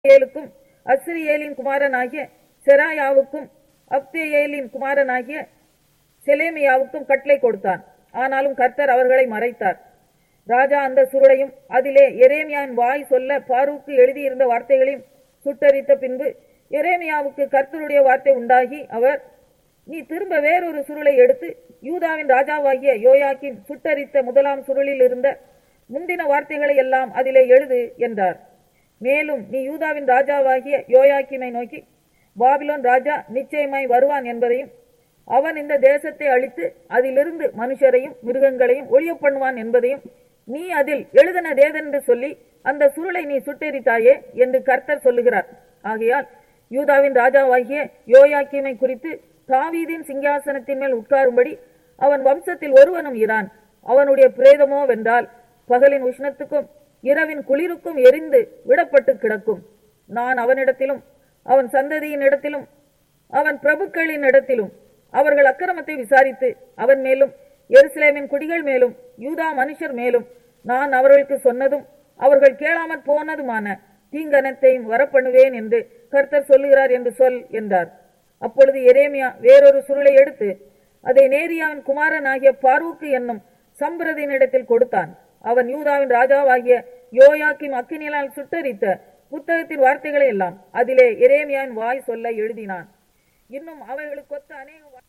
ஏலுக்கும் அஸ்ரியேலின் குமாரனாகிய செராயாவுக்கும் அப்தேயேலின் குமாரனாகிய செலேமியாவுக்கும் கட்டளை கொடுத்தான் ஆனாலும் கர்த்தர் அவர்களை மறைத்தார் ராஜா அந்த சுருளையும் அதிலே எரேமியாவின் வாய் சொல்ல பாரூக்கு எழுதியிருந்த வார்த்தைகளையும் சுட்டரித்த பின்பு எரேமியாவுக்கு கர்த்தருடைய வார்த்தை உண்டாகி அவர் நீ திரும்ப வேறொரு சுருளை எடுத்து யூதாவின் ராஜாவாகிய யோயாக்கின் சுட்டரித்த முதலாம் சுருளில் இருந்த முந்தின வார்த்தைகளை எல்லாம் அதிலே எழுது என்றார் மேலும் நீ யூதாவின் ராஜாவாகிய யோயாக்கிமை நோக்கி பாபிலோன் ராஜா நிச்சயமாய் வருவான் என்பதையும் அவன் இந்த தேசத்தை அழித்து அதிலிருந்து மனுஷரையும் மிருகங்களையும் ஒழிய பண்ணுவான் என்பதையும் நீ அதில் எழுதினதேதென்று சொல்லி அந்த சுருளை நீ சுட்டெரித்தாயே என்று கர்த்தர் சொல்லுகிறார் ஆகையால் யூதாவின் ராஜாவாகிய யோயாக்கிமை குறித்து தாவீதின் சிங்காசனத்தின் மேல் உட்காரும்படி அவன் வம்சத்தில் ஒருவனும் இரான் அவனுடைய பிரேதமோ வென்றால் பகலின் உஷ்ணத்துக்கும் இரவின் குளிருக்கும் எரிந்து விடப்பட்டு கிடக்கும் நான் அவனிடத்திலும் அவன் சந்ததியின் இடத்திலும் அவன் பிரபுக்களின் இடத்திலும் அவர்கள் அக்கிரமத்தை விசாரித்து அவன் மேலும் எருசலேமின் குடிகள் மேலும் யூதா மனுஷர் மேலும் நான் அவர்களுக்கு சொன்னதும் அவர்கள் கேளாமற் போனதுமான தீங்கனத்தையும் வரப்பண்ணுவேன் என்று கர்த்தர் சொல்லுகிறார் என்று சொல் என்றார் அப்பொழுது எரேமியா வேறொரு சுருளை எடுத்து அதை நேரியாவின் குமாரனாகிய பார்வுக்கு என்னும் சம்பிரதியினிடத்தில் கொடுத்தான் அவன் யூதாவின் ராஜாவாகிய யோயாக்கிம் அக்கினியால் சுட்டரித்த புத்தகத்தின் வார்த்தைகளை எல்லாம் அதிலே எரேமியாவின் வாய் சொல்ல எழுதினான் இன்னும் அவைகளுக்கு ஒத்த அநேக வா-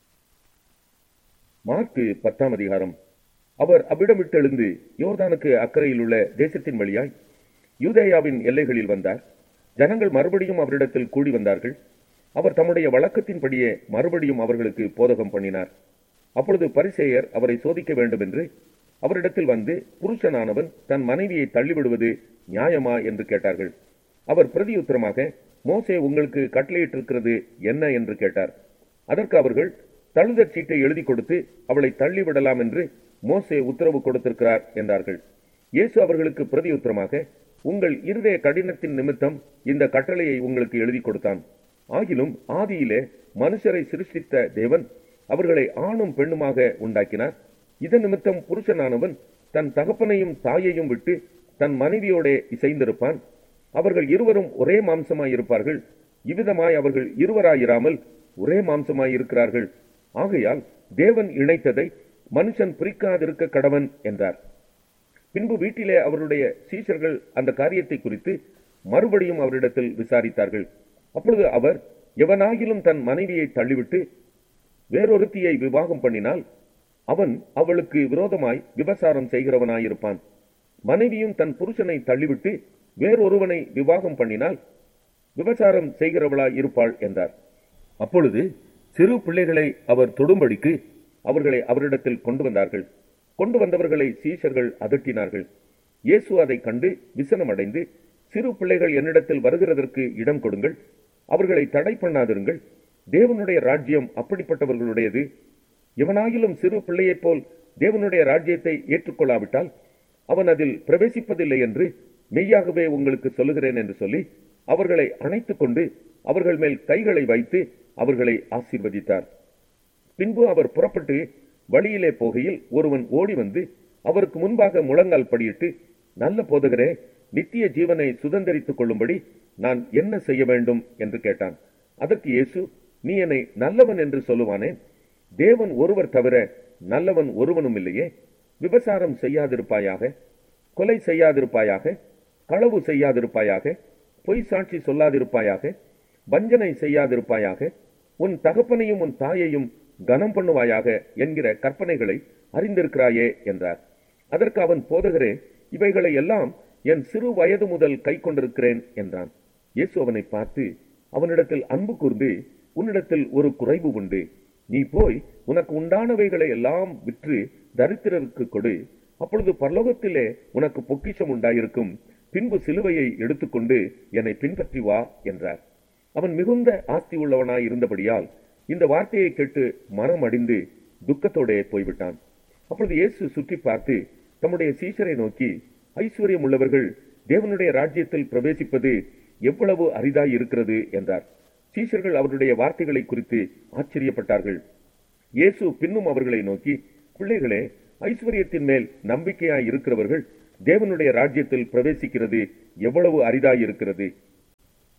மார்க்கு பத்தாம் அதிகாரம் அவர் அவ்விடம் விட்டெழுந்து யோர்தானுக்கு அக்கறையில் உள்ள தேசத்தின் வழியாய் யூதேயாவின் எல்லைகளில் வந்தார் ஜனங்கள் மறுபடியும் அவரிடத்தில் கூடி வந்தார்கள் அவர் தம்முடைய வழக்கத்தின்படியே மறுபடியும் அவர்களுக்கு போதகம் பண்ணினார் அப்பொழுது பரிசேயர் அவரை சோதிக்க வேண்டும் என்று அவரிடத்தில் வந்து புருஷனானவன் தன் மனைவியை தள்ளிவிடுவது நியாயமா என்று கேட்டார்கள் அவர் பிரதியுத்தரமாக மோசே உங்களுக்கு கட்டளையிட்டிருக்கிறது என்ன என்று கேட்டார் அதற்கு அவர்கள் தழுதற் சீட்டை எழுதி கொடுத்து அவளை தள்ளிவிடலாம் என்று மோசே உத்தரவு கொடுத்திருக்கிறார் என்றார்கள் இயேசு அவர்களுக்கு பிரதியுத்தரமாக உங்கள் இருதய கடினத்தின் நிமித்தம் இந்த கட்டளையை உங்களுக்கு எழுதி கொடுத்தான் ஆகிலும் ஆதியிலே மனுஷரை சிருஷ்டித்த தேவன் அவர்களை ஆணும் பெண்ணுமாக உண்டாக்கினார் இதன் நிமித்தம் புருஷனானவன் தன் தகப்பனையும் தாயையும் விட்டு தன் மனைவியோடே இசைந்திருப்பான் அவர்கள் இருவரும் ஒரே மாம்சமாய் இருப்பார்கள் இவ்விதமாய் அவர்கள் இருவராயிராமல் ஒரே மாம்சமாய் இருக்கிறார்கள் ஆகையால் தேவன் இணைத்ததை மனுஷன் பிரிக்காதிருக்க கடவன் என்றார் பின்பு வீட்டிலே அவருடைய சீஷர்கள் அந்த காரியத்தை குறித்து மறுபடியும் அவரிடத்தில் விசாரித்தார்கள் அப்பொழுது அவர் எவனாகிலும் தன் மனைவியை தள்ளிவிட்டு வேறொருத்தியை விவாகம் பண்ணினால் அவன் அவளுக்கு விரோதமாய் விபசாரம் செய்கிறவனாயிருப்பான் மனைவியும் தன் புருஷனை தள்ளிவிட்டு வேறொருவனை விவாகம் பண்ணினால் விபசாரம் செய்கிறவளாய் இருப்பாள் என்றார் அப்பொழுது சிறு பிள்ளைகளை அவர் தொடும்படிக்கு அவர்களை அவரிடத்தில் கொண்டு வந்தார்கள் கொண்டு வந்தவர்களை சீஷர்கள் அதட்டினார்கள் இயேசு அதை கண்டு விசனமடைந்து சிறு பிள்ளைகள் என்னிடத்தில் வருகிறதற்கு இடம் கொடுங்கள் அவர்களை தடை பண்ணாதிருங்கள் தேவனுடைய ராஜ்யம் அப்படிப்பட்டவர்களுடையது எவனாகிலும் சிறு பிள்ளையைப் போல் தேவனுடைய ராஜ்யத்தை ஏற்றுக்கொள்ளாவிட்டால் அவன் அதில் பிரவேசிப்பதில்லை என்று மெய்யாகவே உங்களுக்கு சொல்லுகிறேன் என்று சொல்லி அவர்களை அணைத்துக் கொண்டு அவர்கள் மேல் கைகளை வைத்து அவர்களை ஆசீர்வதித்தார் பின்பு அவர் புறப்பட்டு வழியிலே போகையில் ஒருவன் ஓடி வந்து அவருக்கு முன்பாக முழங்கால் படியிட்டு நல்ல போதகரே நித்திய ஜீவனை சுதந்தரித்துக் கொள்ளும்படி நான் என்ன செய்ய வேண்டும் என்று கேட்டான் அதற்கு இயேசு நீ என்னை நல்லவன் என்று சொல்லுவானேன் தேவன் ஒருவர் தவிர நல்லவன் ஒருவனும் இல்லையே விபசாரம் செய்யாதிருப்பாயாக கொலை செய்யாதிருப்பாயாக களவு செய்யாதிருப்பாயாக பொய் சாட்சி சொல்லாதிருப்பாயாக வஞ்சனை செய்யாதிருப்பாயாக உன் தகப்பனையும் உன் தாயையும் கனம் பண்ணுவாயாக என்கிற கற்பனைகளை அறிந்திருக்கிறாயே என்றார் அதற்கு அவன் போதகரே இவைகளை எல்லாம் என் சிறு வயது முதல் கை கொண்டிருக்கிறேன் என்றான் இயேசு அவனை பார்த்து அவனிடத்தில் அன்பு கூர்ந்து உன்னிடத்தில் ஒரு குறைவு உண்டு நீ போய் உனக்கு உண்டானவைகளை எல்லாம் விற்று தரித்திரருக்கு கொடு அப்பொழுது பரலோகத்திலே உனக்கு பொக்கிஷம் உண்டாயிருக்கும் பின்பு சிலுவையை எடுத்துக்கொண்டு என்னை பின்பற்றி வா என்றார் அவன் மிகுந்த ஆஸ்தி உள்ளவனாய் இருந்தபடியால் இந்த வார்த்தையை கேட்டு மனம் அடிந்து துக்கத்தோடே போய்விட்டான் அப்பொழுது இயேசு சுற்றி பார்த்து தம்முடைய சீஷரை நோக்கி ஐஸ்வர்யம் உள்ளவர்கள் தேவனுடைய ராஜ்யத்தில் பிரவேசிப்பது எவ்வளவு அரிதாய் இருக்கிறது என்றார் சீஷர்கள் அவருடைய வார்த்தைகளை குறித்து ஆச்சரியப்பட்டார்கள் இயேசு பின்னும் அவர்களை நோக்கி பிள்ளைகளே ஐஸ்வர்யத்தின் மேல் நம்பிக்கையாய் இருக்கிறவர்கள் தேவனுடைய ராஜ்யத்தில் பிரவேசிக்கிறது எவ்வளவு அரிதாய் இருக்கிறது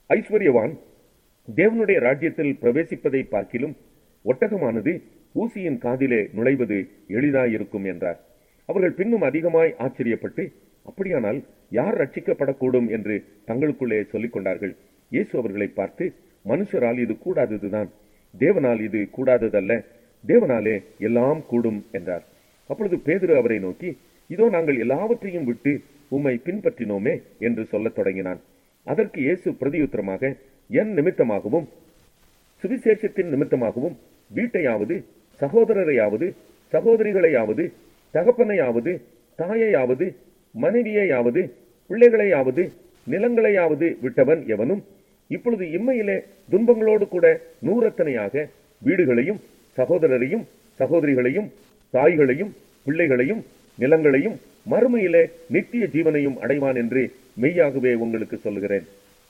ஐஸ்வர்யவான் தேவனுடைய ராஜ்யத்தில் பிரவேசிப்பதை பார்க்கிலும் ஒட்டகமானது ஊசியின் காதிலே நுழைவது எளிதாயிருக்கும் என்றார் அவர்கள் பின்னும் அதிகமாய் ஆச்சரியப்பட்டு அப்படியானால் யார் ரட்சிக்கப்படக்கூடும் என்று தங்களுக்குள்ளே சொல்லிக் கொண்டார்கள் இயேசு அவர்களை பார்த்து மனுஷரால் இது கூடாததுதான் தேவனால் இது கூடாததல்ல தேவனாலே எல்லாம் கூடும் என்றார் அப்பொழுது பேதுரு அவரை நோக்கி இதோ நாங்கள் எல்லாவற்றையும் விட்டு உம்மை பின்பற்றினோமே என்று சொல்லத் தொடங்கினான் அதற்கு இயேசு பிரதியுத்தரமாக என் நிமித்தமாகவும் சுவிசேஷத்தின் நிமித்தமாகவும் வீட்டையாவது சகோதரரையாவது சகோதரிகளையாவது தகப்பனையாவது தாயையாவது மனைவியையாவது பிள்ளைகளையாவது நிலங்களையாவது விட்டவன் எவனும் இப்பொழுது இம்மையிலே துன்பங்களோடு கூட நூறத்தனையாக வீடுகளையும் சகோதரரையும் சகோதரிகளையும் தாய்களையும் பிள்ளைகளையும் நிலங்களையும் மறுமையிலே நித்திய ஜீவனையும் அடைவான் என்று மெய்யாகவே உங்களுக்கு சொல்லுகிறேன்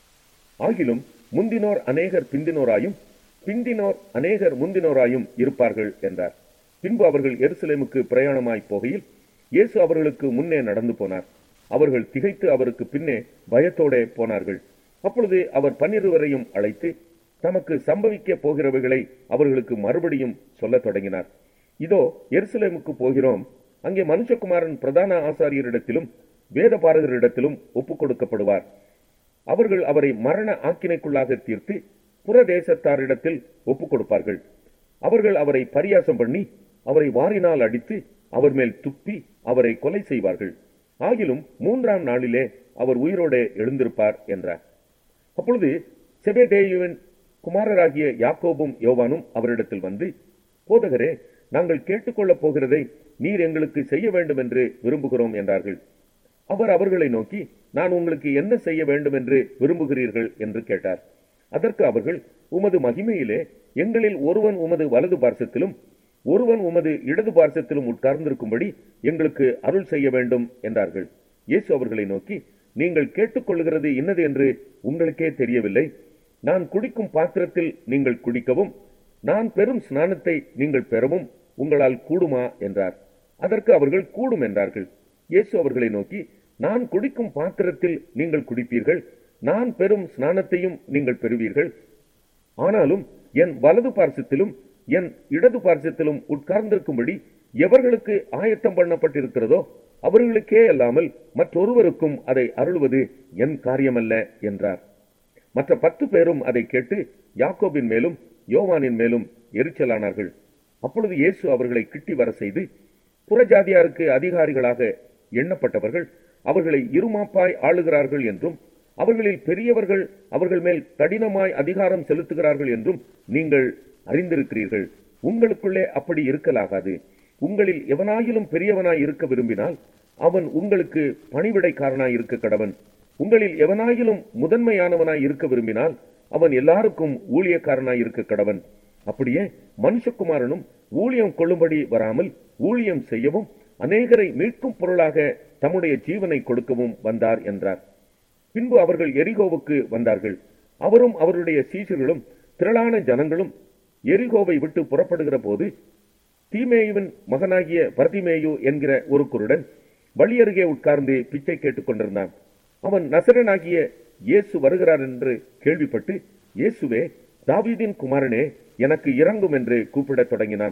ஆகிலும் முந்தினோர் அநேகர் பிந்தினோராயும் பிந்தினோர் அநேகர் முந்தினோராயும் இருப்பார்கள் என்றார் பின்பு அவர்கள் எருசலேமுக்கு பிரயாணமாய் போகையில் இயேசு அவர்களுக்கு முன்னே நடந்து போனார் அவர்கள் திகைத்து அவருக்கு பின்னே பயத்தோடே போனார்கள் அப்பொழுது அவர் பன்னிருவரையும் அழைத்து தமக்கு சம்பவிக்க போகிறவைகளை அவர்களுக்கு மறுபடியும் சொல்லத் தொடங்கினார் இதோ எருசலேமுக்கு போகிறோம் அங்கே மனுஷகுமாரன் பிரதான ஆசாரியரிடத்திலும் வேத பாரகரிடத்திலும் ஒப்புக் கொடுக்கப்படுவார் அவர்கள் அவரை மரண ஆக்கினைக்குள்ளாக தீர்த்து புறதேசத்தாரிடத்தில் ஒப்புக் கொடுப்பார்கள் அவர்கள் அவரை பரியாசம் பண்ணி அவரை வாரினால் அடித்து அவர் மேல் துப்பி அவரை கொலை செய்வார்கள் ஆகிலும் மூன்றாம் நாளிலே அவர் உயிரோடே எழுந்திருப்பார் என்றார் அப்பொழுது செபேதேயுவின் குமாரராகிய யாக்கோபும் யோவானும் அவரிடத்தில் வந்து போதகரே நாங்கள் கேட்டுக்கொள்ளப் போகிறதை நீர் எங்களுக்கு செய்ய வேண்டும் என்று விரும்புகிறோம் என்றார்கள் அவர் அவர்களை நோக்கி நான் உங்களுக்கு என்ன செய்ய வேண்டும் என்று விரும்புகிறீர்கள் என்று கேட்டார் அதற்கு அவர்கள் உமது மகிமையிலே எங்களில் ஒருவன் உமது வலது பார்சத்திலும் ஒருவன் உமது இடது பார்சத்திலும் உட்கார்ந்திருக்கும்படி எங்களுக்கு அருள் செய்ய வேண்டும் என்றார்கள் இயேசு அவர்களை நோக்கி நீங்கள் கேட்டுக்கொள்கிறது இன்னது என்று உங்களுக்கே தெரியவில்லை நான் குடிக்கும் பாத்திரத்தில் நீங்கள் குடிக்கவும் நான் பெறும் ஸ்நானத்தை நீங்கள் பெறவும் உங்களால் கூடுமா என்றார் அதற்கு அவர்கள் கூடும் என்றார்கள் இயேசு அவர்களை நோக்கி நான் குடிக்கும் பாத்திரத்தில் நீங்கள் குடிப்பீர்கள் நான் பெறும் ஸ்நானத்தையும் நீங்கள் பெறுவீர்கள் ஆனாலும் என் வலது பார்சத்திலும் என் இடது பார்சத்திலும் உட்கார்ந்திருக்கும்படி எவர்களுக்கு ஆயத்தம் பண்ணப்பட்டிருக்கிறதோ அவர்களுக்கே அல்லாமல் மற்றொருவருக்கும் அதை அருள்வது என் காரியமல்ல என்றார் மற்ற பத்து பேரும் அதை கேட்டு யாக்கோபின் மேலும் யோவானின் மேலும் எரிச்சலானார்கள் அப்பொழுது இயேசு அவர்களை கிட்டி வர செய்து புறஜாதியாருக்கு அதிகாரிகளாக எண்ணப்பட்டவர்கள் அவர்களை இருமாப்பாய் ஆளுகிறார்கள் என்றும் அவர்களில் பெரியவர்கள் அவர்கள் மேல் கடினமாய் அதிகாரம் செலுத்துகிறார்கள் என்றும் நீங்கள் அறிந்திருக்கிறீர்கள் உங்களுக்குள்ளே அப்படி இருக்கலாகாது உங்களில் எவனாயிலும் பெரியவனாய் இருக்க விரும்பினால் அவன் உங்களுக்கு பணிவிடைக்காரனாய் இருக்க கடவன் உங்களில் எவனாயிலும் முதன்மையானவனாய் இருக்க விரும்பினால் அவன் எல்லாருக்கும் ஊழியக்காரனாய் இருக்க கடவன் அப்படியே மனுஷகுமாரனும் ஊழியம் கொள்ளும்படி வராமல் ஊழியம் செய்யவும் அநேகரை மீட்கும் பொருளாக தம்முடைய ஜீவனை கொடுக்கவும் வந்தார் என்றார் பின்பு அவர்கள் எரிகோவுக்கு வந்தார்கள் அவரும் அவருடைய சீசர்களும் திரளான ஜனங்களும் எரிகோவை விட்டு புறப்படுகிற போது தீமேயுவின் மகனாகிய பரதிமேயு என்கிற ஒரு குருடன் வழியருகே உட்கார்ந்து பிச்சை கேட்டுக் கொண்டிருந்தான் அவன் நசரனாகிய இயேசு வருகிறார் என்று கேள்விப்பட்டு இயேசுவே தாவீதின் குமாரனே எனக்கு இறங்கும் என்று கூப்பிடத் தொடங்கினான்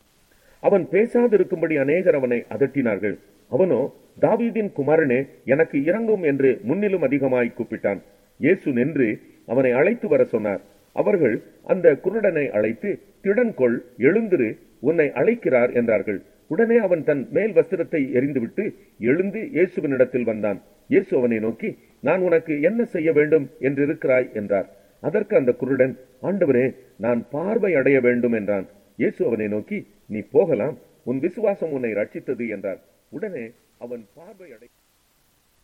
அவன் பேசாதிருக்கும்படி அநேகர் அவனை அதட்டினார்கள் அவனோ தாவீதின் குமாரனே எனக்கு இறங்கும் என்று முன்னிலும் அதிகமாய் கூப்பிட்டான் இயேசு நின்று அவனை அழைத்து வர சொன்னார் அவர்கள் அந்த குருடனை அழைத்து திடன்கொள் எழுந்திரு உன்னை அழைக்கிறார் என்றார்கள் உடனே அவன் தன் மேல் வஸ்திரத்தை எரிந்துவிட்டு எழுந்து இயேசுவினிடத்தில் வந்தான் இயேசு அவனை நோக்கி நான் உனக்கு என்ன செய்ய வேண்டும் என்று இருக்கிறாய் என்றார் அதற்கு அந்த குருடன் ஆண்டவரே நான் பார்வை அடைய வேண்டும் என்றான் இயேசு அவனை நோக்கி நீ போகலாம் உன் விசுவாசம் உன்னை ரட்சித்தது என்றார் உடனே அவன் பார்வை அடை